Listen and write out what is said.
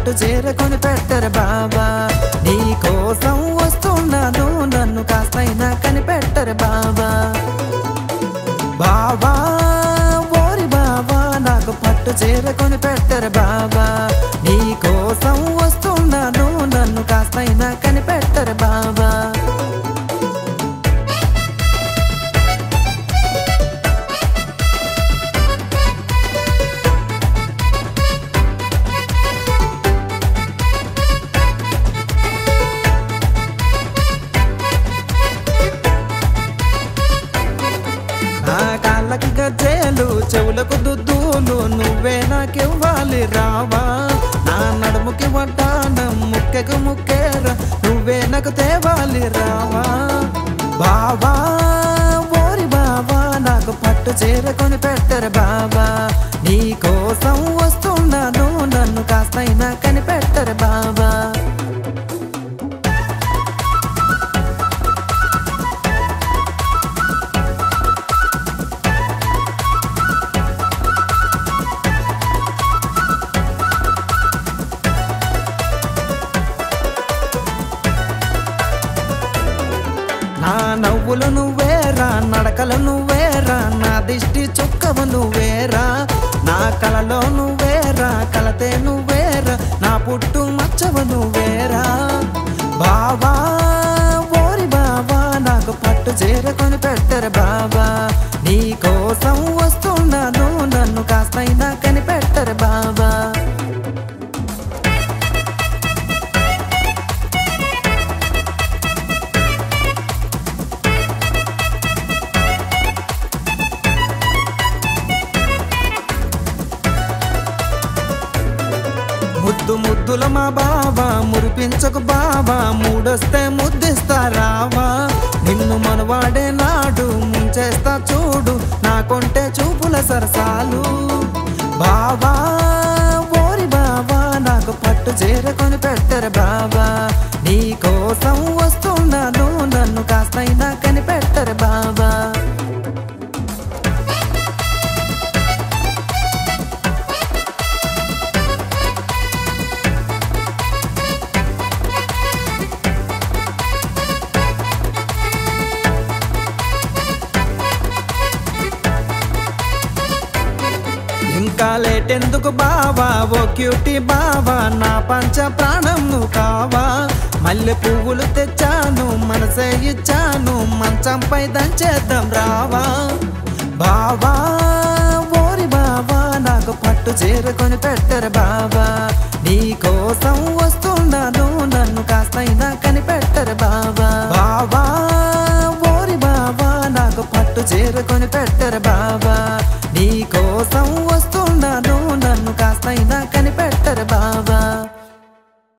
పట్టు చేరకొని పెట్టరు బాబా నీ కోసం వస్తున్నాను నన్ను కాస్తైనా కనిపెట్టరు బాబా బాబా ఓరి బాబా నాకు పట్టు చేరకొని పెట్టరు బాబా నీ కోసం వస్తున్నాను నన్ను కాస్తైనా కనిపెట్టరు బాబా నా కాళ్ళకి గజ్జేలు చెవులకు దుద్దులు నువ్వే నాకివ్వాలి రావా నా నడుముకి వడ్డానం ముక్కెకు ముక్కేర నువ్వే నాకు తేవాలి రావా బావా ఓరి బావా నాకు పట్టు చేరకొని పెట్టరు బాబా నీ కోసం వస్తున్నాను నన్ను కాస్తైనా కనిపెట్టరు బాబా నా నవ్వులు నువ్వేరా నడకలు నువ్వేరా నా దిష్టి చుక్కవు నువ్వేరా నా కలలో నువ్వేరా కలతే నువ్వేరా నా పుట్టు మచ్చవు నువ్వేరా బావా ఓరి బావా నాకు పట్టు చేరకొని పెట్టరు బాబా నీ కోసం వస్తున్నాను నన్ను కాస్తైనా కనిపెట్టరు బాబా ముద్దు ముద్దుల మా బావా మురిపించకు బావా మూడొస్తే ముద్దిస్తా రావా నిన్ను మనవాడే నాడు ముంచేస్తా చూడు నాకొంటే చూపుల సరసాలు బావా ఓరి బావా నాకు పట్టు చేరకొని పెట్టరు బావా నీ కోసం వస్తున్నాను నన్ను కాస్తైనా కనిపెట్టరు బాబా ఇంకా లేటెందుకు బావా ఓ క్యూటీ బావా నా పంచ ప్రాణం నువ్వు కావా మల్లె పువ్వులు తెచ్చాను మనసే ఇచ్చాను మంచంపై దంచేద్దాం రావా బావా ఓరి బావా నాకు పట్టు చేరుకొని పెట్టరు బావా నీ కోసం వస్తున్నాను నన్ను కాస్తైనా కనిపెట్టరు బావా బావా ఓరి బావా నాకు పట్టు చేరుకొని పెట్టరు బావా నీ కోసం వస్తున్నాను నన్ను కాస్తైనా కనిపెట్ట